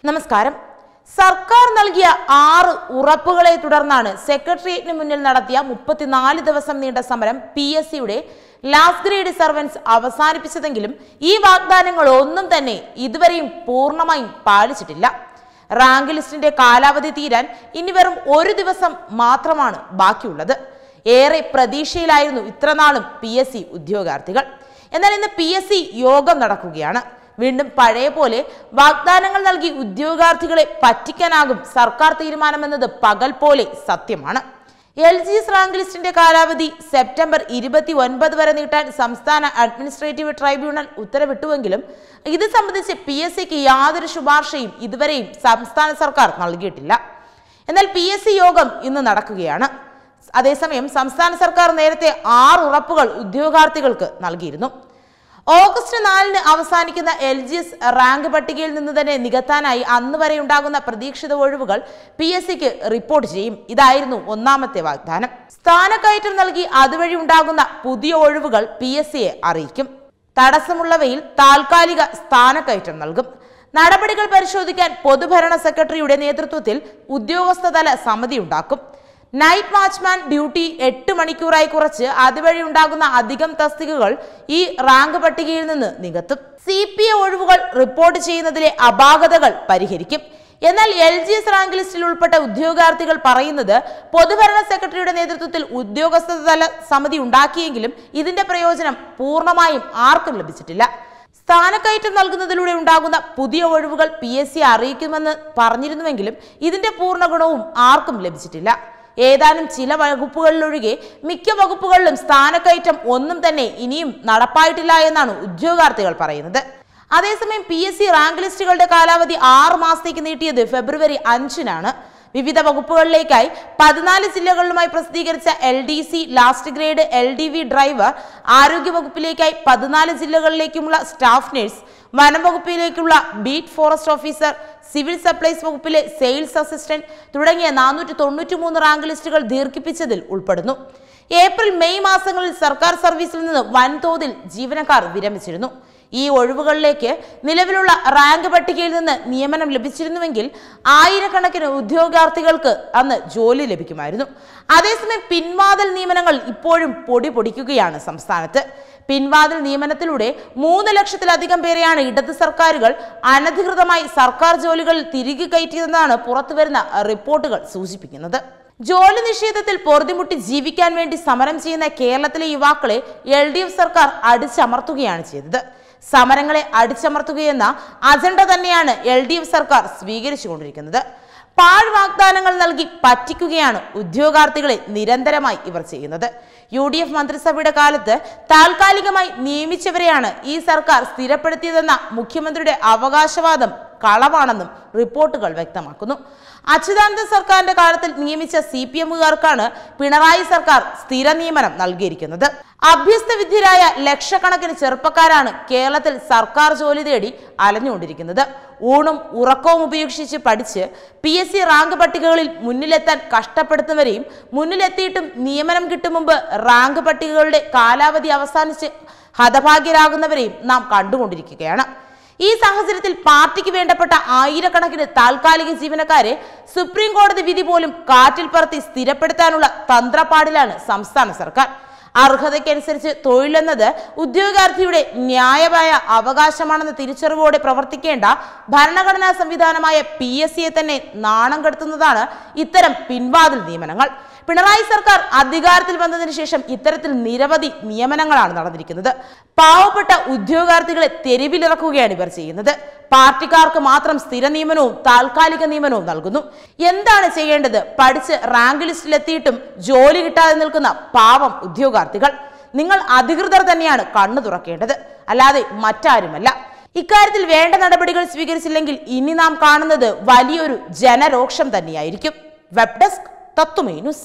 നമസ്കാരം സർക്കാർ നൽകിയ ആറ് ഉറപ്പുകളെ തുടർന്നാണ് സെക്രട്ടേറിയറ്റിന് മുന്നിൽ നടത്തിയ മുപ്പത്തിനാല് ദിവസം നീണ്ട സമരം പി എസ് സിയുടെ ലാസ്റ്റ് ഗ്രേഡ് സർവൻസ് അവസാനിപ്പിച്ചതെങ്കിലും ഈ വാഗ്ദാനങ്ങൾ ഒന്നും തന്നെ ഇതുവരെയും പൂർണ്ണമായും പാലിച്ചിട്ടില്ല റാങ്ക് ലിസ്റ്റിന്റെ കാലാവധി തീരാൻ ഇനി വെറും ഒരു ദിവസം മാത്രമാണ് ബാക്കിയുള്ളത് ഏറെ പ്രതീക്ഷയിലായിരുന്നു ഇത്രനാളും പി എസ് സി ഉദ്യോഗാർത്ഥികൾ എന്നാൽ ഇന്ന് പി എസ് സി യോഗം നടക്കുകയാണ് വീണ്ടും പഴയ പോലെ വാഗ്ദാനങ്ങൾ നൽകി ഉദ്യോഗാർത്ഥികളെ പറ്റിക്കാനാകും സർക്കാർ തീരുമാനമെന്നത് പകൽ പോലെ സത്യമാണ് എൽ ജി എസ് റാങ്ക് ലിസ്റ്റിന്റെ കാലാവധി സെപ്റ്റംബർ ഇരുപത്തി ഒൻപത് വരെ നീട്ടാൻ സംസ്ഥാന അഡ്മിനിസ്ട്രേറ്റീവ് ട്രൈബ്യൂണൽ ഉത്തരവിട്ടുവെങ്കിലും ഇത് സംബന്ധിച്ച് പി എസ് സിക്ക് യാതൊരു ശുപാർശയും ഇതുവരെയും സംസ്ഥാന സർക്കാർ നൽകിയിട്ടില്ല എന്നാൽ പി എസ് സി യോഗം ഇന്ന് നടക്കുകയാണ് അതേസമയം സംസ്ഥാന സർക്കാർ നേരത്തെ ആറ് ഉറപ്പുകൾ ഉദ്യോഗാർത്ഥികൾക്ക് നൽകിയിരുന്നു ഓഗസ്റ്റ് നാലിന് അവസാനിക്കുന്ന എൽ ജി എസ് റാങ്ക് പട്ടികയിൽ നിന്ന് തന്നെ നികത്താനായി അന്ന് വരെ ഉണ്ടാകുന്ന പ്രതീക്ഷിത ഒഴിവുകൾ പി എസ് സിക്ക് റിപ്പോർട്ട് ചെയ്യും ഇതായിരുന്നു ഒന്നാമത്തെ വാഗ്ദാനം സ്ഥാനക്കയറ്റം നൽകി അതുവഴി ഉണ്ടാകുന്ന പുതിയ ഒഴിവുകൾ പി എസ് സിയെ അറിയിക്കും തടസ്സമുള്ളവയിൽ താൽക്കാലിക സ്ഥാനക്കയറ്റം നൽകും നടപടികൾ പരിശോധിക്കാൻ പൊതുഭരണ സെക്രട്ടറിയുടെ നേതൃത്വത്തിൽ ഉദ്യോഗസ്ഥതല സമിതി ഉണ്ടാക്കും നൈറ്റ് വാച്ച്മാൻ ഡ്യൂട്ടി എട്ട് മണിക്കൂറായി കുറച്ച് അതുവഴി ഉണ്ടാകുന്ന അധികം തസ്തികകൾ ഈ റാങ്ക് പട്ടികയിൽ നിന്ന് നികത്തും സി പി എ ഒഴിവുകൾ റിപ്പോർട്ട് ചെയ്യുന്നതിലെ അപാകതകൾ പരിഹരിക്കും എന്നാൽ എൽ ജി എസ് റാങ്ക് ലിസ്റ്റിൽ ഉൾപ്പെട്ട ഉദ്യോഗാർത്ഥികൾ പറയുന്നത് പൊതുഭരണ സെക്രട്ടറിയുടെ നേതൃത്വത്തിൽ ഉദ്യോഗസ്ഥ തല സമിതി ഉണ്ടാക്കിയെങ്കിലും ഇതിന്റെ പ്രയോജനം പൂർണ്ണമായും ആർക്കും ലഭിച്ചിട്ടില്ല സ്ഥാനക്കയറ്റം നൽകുന്നതിലൂടെ ഉണ്ടാകുന്ന പുതിയ ഒഴിവുകൾ പി എസ് സി അറിയിക്കുമെന്ന് പറഞ്ഞിരുന്നുവെങ്കിലും ഇതിന്റെ പൂർണ്ണ ഗുണവും ആർക്കും ലഭിച്ചിട്ടില്ല ഏതാനും ചില വകുപ്പുകളിലൊഴികെ മിക്ക വകുപ്പുകളിലും സ്ഥാനക്കയറ്റം ഒന്നും തന്നെ ഇനിയും നടപ്പായിട്ടില്ല എന്നാണ് ഉദ്യോഗാർത്ഥികൾ പറയുന്നത് അതേസമയം പി എസ് സി റാങ്ക് ലിസ്റ്റുകളുടെ കാലാവധി ആറ് മാസത്തേക്ക് നീട്ടിയത് ഫെബ്രുവരി അഞ്ചിനാണ് വിവിധ വകുപ്പുകളിലേക്കായി പതിനാല് ജില്ലകളിലുമായി പ്രസിദ്ധീകരിച്ച L D C last grade L D V driver ആരോഗ്യ വകുപ്പിലേക്കായി പതിനാല് ജില്ലകളിലേക്കുമുള്ള സ്റ്റാഫ് നഴ്സ് വനം വകുപ്പിലേക്കുള്ള beat forest officer civil supplies വകുപ്പിലെ സെയിൽസ് അസിസ്റ്റന്റ് തുടങ്ങിയ നാനൂറ്റി തൊണ്ണൂറ്റി മൂന്ന് റാങ്ക് ലിസ്റ്റുകൾ ദീർഘിപ്പിച്ചതിൽ ഉൾപ്പെടുന്നു ഏപ്രിൽ മെയ് മാസങ്ങളിൽ സർക്കാർ സർവീസിൽ നിന്ന് വൻതോതിൽ ജീവനക്കാർ വിരമിച്ചിരുന്നു ഈ ഒഴിവുകളിലേക്ക് നിലവിലുള്ള റാങ്ക് പട്ടികയിൽ നിന്ന് നിയമനം ലഭിച്ചിരുന്നുവെങ്കിൽ ആയിരക്കണക്കിന് ഉദ്യോഗാർത്ഥികൾക്ക് അന്ന് ജോലി ലഭിക്കുമായിരുന്നു അതേസമയം പിൻവാതിൽ നിയമനങ്ങൾ ഇപ്പോഴും പൊടി പൊടിക്കുകയാണ് സംസ്ഥാനത്ത് പിൻവാതിൽ നിയമനത്തിലൂടെ മൂന്ന് ലക്ഷത്തിലധികം പേരെയാണ് ഇടത് സർക്കാരുകൾ അനധികൃതമായി സർക്കാർ ജോലികളിൽ തിരികെ കയറ്റിയതെന്നാണ് പുറത്തുവരുന്ന റിപ്പോർട്ടുകൾ സൂചിപ്പിക്കുന്നത് ജോലി നിഷേധത്തിൽ പൊറുതിമുട്ടി ജീവിക്കാൻ വേണ്ടി സമരം ചെയ്യുന്ന കേരളത്തിലെ യുവാക്കളെ എൽ ഡി എഫ് സർക്കാർ അടിച്ചമർത്തുകയാണ് ചെയ്തത് സമരങ്ങളെ അടിച്ചമർത്തുകയെന്ന അജണ്ട തന്നെയാണ് എൽ ഡി എഫ് സർക്കാർ സ്വീകരിച്ചുകൊണ്ടിരിക്കുന്നത് പാഴ് വാഗ്ദാനങ്ങൾ നൽകി പറ്റിക്കുകയാണ് ഉദ്യോഗാർത്ഥികളെ നിരന്തരമായി ഇവർ ചെയ്യുന്നത് യു ഡി എഫ് മന്ത്രിസഭയുടെ കാലത്ത് താൽക്കാലികമായി നിയമിച്ചവരെയാണ് ഈ സർക്കാർ സ്ഥിരപ്പെടുത്തിയതെന്ന മുഖ്യമന്ത്രിയുടെ അവകാശവാദം കളവാണെന്നും റിപ്പോർട്ടുകൾ വ്യക്തമാക്കുന്നു അച്യുതാനന്ദ സർക്കാരിന്റെ കാലത്തിൽ നിയമിച്ച സി പി എമ്മുകാർക്കാണ് പിണറായി സർക്കാർ സ്ഥിര നിയമനം നൽകിയിരിക്കുന്നത് അഭ്യസ്ത വിദ്യരായ ലക്ഷക്കണക്കിന് ചെറുപ്പക്കാരാണ് കേരളത്തിൽ സർക്കാർ ജോലി തേടി അലഞ്ഞുകൊണ്ടിരിക്കുന്നത് ഊണും ഉറക്കവും ഉപേക്ഷിച്ച് പഠിച്ച് പി എസ് സി റാങ്ക് പട്ടികകളിൽ മുന്നിലെത്താൻ കഷ്ടപ്പെടുത്തുന്നവരെയും മുന്നിലെത്തിയിട്ടും നിയമനം കിട്ടും മുമ്പ് റാങ്ക് പട്ടികകളുടെ കാലാവധി അവസാനിച്ച് ഹതഭാഗ്യരാകുന്നവരെയും നാം കണ്ടുകൊണ്ടിരിക്കുകയാണ് ഈ സാഹചര്യത്തിൽ പാർട്ടിക്ക് വേണ്ടപ്പെട്ട ആയിരക്കണക്കിന് താൽക്കാലിക ജീവനക്കാരെ സുപ്രീം കോടതി വിധി പോലും കാറ്റിൽ പറത്തി സ്ഥിരപ്പെടുത്താനുള്ള തന്ത്രപ്പാടിലാണ് സംസ്ഥാന സർക്കാർ അർഹതയ്ക്കനുസരിച്ച് തൊഴിലെന്നത് ഉദ്യോഗാർത്ഥിയുടെ ന്യായമായ അവകാശമാണെന്ന തിരിച്ചറിവോടെ പ്രവർത്തിക്കേണ്ട ഭരണഘടനാ സംവിധാനമായ പി എസ് സിയെ തന്നെ നാണം കെടുത്തുന്നതാണ് ഇത്തരം പിൻവാതിൽ നിയമനങ്ങൾ പിണറായി സർക്കാർ അധികാരത്തിൽ വന്നതിന് ശേഷം ഇത്തരത്തിൽ നിരവധി നിയമനങ്ങളാണ് നടന്നിരിക്കുന്നത് പാവപ്പെട്ട ഉദ്യോഗാർത്ഥികളെ തെരുവിലിറക്കുകയാണ് ഇവർ ചെയ്യുന്നത് പാർട്ടിക്കാർക്ക് മാത്രം സ്ഥിര നിയമനവും താൽക്കാലിക നിയമനവും നൽകുന്നു എന്താണ് ചെയ്യേണ്ടത് പഠിച്ച് റാങ്ക് ലിസ്റ്റിലെത്തിയിട്ടും ജോലി കിട്ടാതെ നിൽക്കുന്ന പാവം ഉദ്യോഗാർത്ഥികൾ നിങ്ങൾ അധികൃതർ തന്നെയാണ് കണ്ണു തുറക്കേണ്ടത് അല്ലാതെ മറ്റാരുമല്ല ഇക്കാര്യത്തിൽ വേണ്ട നടപടികൾ സ്വീകരിച്ചില്ലെങ്കിൽ ഇനി നാം കാണുന്നത് വലിയൊരു ജനരോക്ഷം തന്നെയായിരിക്കും വെബ് ഡെസ്ക് തത്തുമേ ന്യൂസ്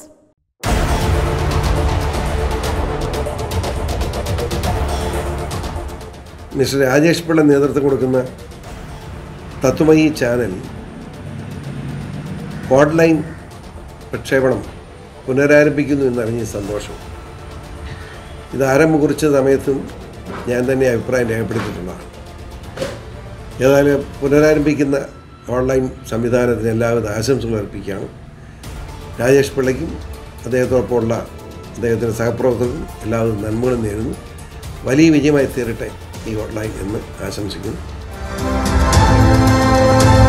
മിസ്റ്റർ രാജേഷ് പിള്ള നേതൃത്വം കൊടുക്കുന്ന തത്വമയി ചാനൽ ഓൺലൈൻ പ്രക്ഷേപണം പുനരാരംഭിക്കുന്നു എന്നറിഞ്ഞ സന്തോഷം ഇത് ആരംഭം കുറിച്ച സമയത്തും ഞാൻ തന്നെ അഭിപ്രായം രേഖപ്പെടുത്തിയിട്ടുള്ളതാണ് ഏതായാലും പുനരാരംഭിക്കുന്ന ഓൺലൈൻ സംവിധാനത്തിന് എല്ലാവിധ ആശംസകൾ അർപ്പിക്കുകയാണ് രാജേഷ് പിള്ളയ്ക്കും അദ്ദേഹത്തോടൊപ്പമുള്ള അദ്ദേഹത്തിൻ്റെ സഹപ്രവർത്തകർക്കും എല്ലാവിധ നന്മകളും നേരുന്നു വലിയ വിജയമായി തീരട്ടെ ഈ ഓൺലൈൻ എന്ന് ആശംസിക്കുന്നു